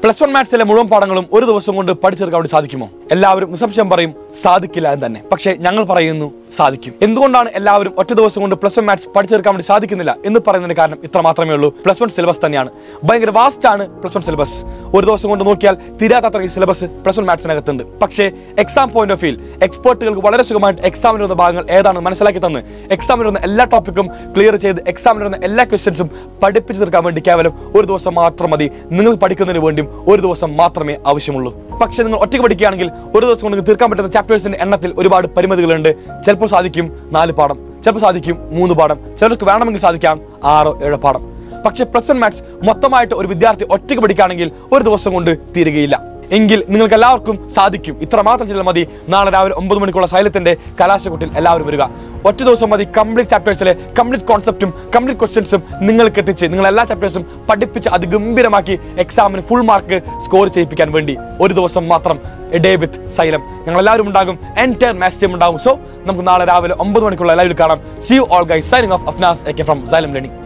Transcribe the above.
plus one മാത്സിലെ മുഴുവൻ പാഠങ്ങളും ഒരു ദിവസം കൊണ്ട് പഠിച്ചെടുക്കാൻ വേണ്ടി സാധിക്കുമോ എല്ലാവരും നിസ്സംശയം പറയും സാധിക്കില്ല എന്ന് തന്നെ പക്ഷേ ഞങ്ങൾ പറയുന്നു സാധിക്കും എന്തുകൊണ്ടാണ് എല്ലാവരും ഒറ്റ ദിവസം കൊണ്ട് പ്ലസ് വൺ മാത്സ് പഠിച്ചെടുക്കാൻ വേണ്ടി സാധിക്കുന്നില്ല എന്ന് പറയുന്നതിന് കാരണം ഇത്ര മാത്രമേ ഉള്ളൂ പ്ലസ് വൺ സിലബസ് തന്നെയാണ് ഭയങ്കര വാസ്റ്റ് ആണ് പ്ലസ് വൺ സിലബസ് ഒരു ദിവസം കൊണ്ട് നോക്കിയാൽ തീരാത്തത്ര ഈ സിലബസ് പ്ലസ് വൺ മാത്സിനകത്തുണ്ട് പക്ഷേ എക്സാം പോയിന്റ് ഓഫ് വ്യൂ എക്സ്പേർട്ടുകൾക്ക് വളരെ സുഖമായിട്ട് എക്സാമിന് വരുന്ന ഭാഗങ്ങൾ ഏതാണെന്ന് മനസ്സിലാക്കി തന്ന് എക്സാമിന് വരുന്ന എല്ലാ ടോപ്പിക്കും ക്ലിയർ ചെയ്ത് എക്സാമിന് വരുന്ന എല്ലാ ക്വസ്റ്റ്യൻസും പഠിപ്പിച്ചു തീർക്കാൻ വേണ്ടി കേവലം ഒരു ദിവസം മാത്രം മതി നിങ്ങൾ പഠിക്കുന്നതിന് വേണ്ടിയും ഒരു ദിവസം മാത്രമേ ആവശ്യമുള്ളൂ പക്ഷേ നിങ്ങൾ ഒറ്റയ്ക്ക് പഠിക്കുകയാണെങ്കിൽ ഒരു ദിവസം കൊണ്ട് നിങ്ങൾക്ക് തീർക്കാൻ പറ്റുന്ന ചാപ്റ്റേഴ്സിന്റെ എണ്ണത്തിൽ ഒരുപാട് പരിമിതികളുണ്ട് ചിലപ്പോൾ സാധിക്കും നാല് പാഠം ചിലപ്പോൾ സാധിക്കും മൂന്ന് പാഠം ചിലർക്ക് വേണമെങ്കിൽ സാധിക്കാം ആറോ ഏഴോ പാഠം പക്ഷേ പ്ലസ് വൺ മാത്സ് മൊത്തമായിട്ട് ഒരു വിദ്യാർത്ഥി ഒറ്റയ്ക്ക് പഠിക്കുകയാണെങ്കിൽ ഒരു ദിവസം കൊണ്ട് തീരുകയില്ല എങ്കിൽ നിങ്ങൾക്ക് എല്ലാവർക്കും സാധിക്കും ഇത്ര മാത്രം ചെയ്താൽ മതി നാളെ രാവിലെ ഒമ്പത് മണിക്കുള്ള സൈലത്തിന്റെ കലാശക്കുട്ടിൽ എല്ലാവരും വരിക ഒറ്റ ദിവസം മതി കംപ്ലീറ്റ് ചാപ്റ്റേഴ്സിലെ കംപ്ലീറ്റ് കോൺസെപ്റ്റും കംപ്ലീറ്റ് ക്വസ്റ്റ്യൻസും നിങ്ങൾക്ക് എത്തിച്ച് നിങ്ങൾ എല്ലാ ചാപ്റ്റേഴ്സും പഠിപ്പിച്ച് അതിഗംഭീരമാക്കി എക്സാമിന് ഫുൾ മാർക്ക് സ്കോർ ചെയ്യിപ്പിക്കാൻ വേണ്ടി ഒരു ദിവസം മാത്രം എ ഡേ വിത്ത് സൈലം ഞങ്ങൾ എല്ലാവരും ഉണ്ടാകും എൻറ്റയർ മാച്ച് ടീം ഉണ്ടാകും സോ നമുക്ക് നാളെ രാവിലെ ഒമ്പത് മണിക്കുള്ള ലൈവിൽ കാണാം see you all guys signing off Afnas A K from Xylem learning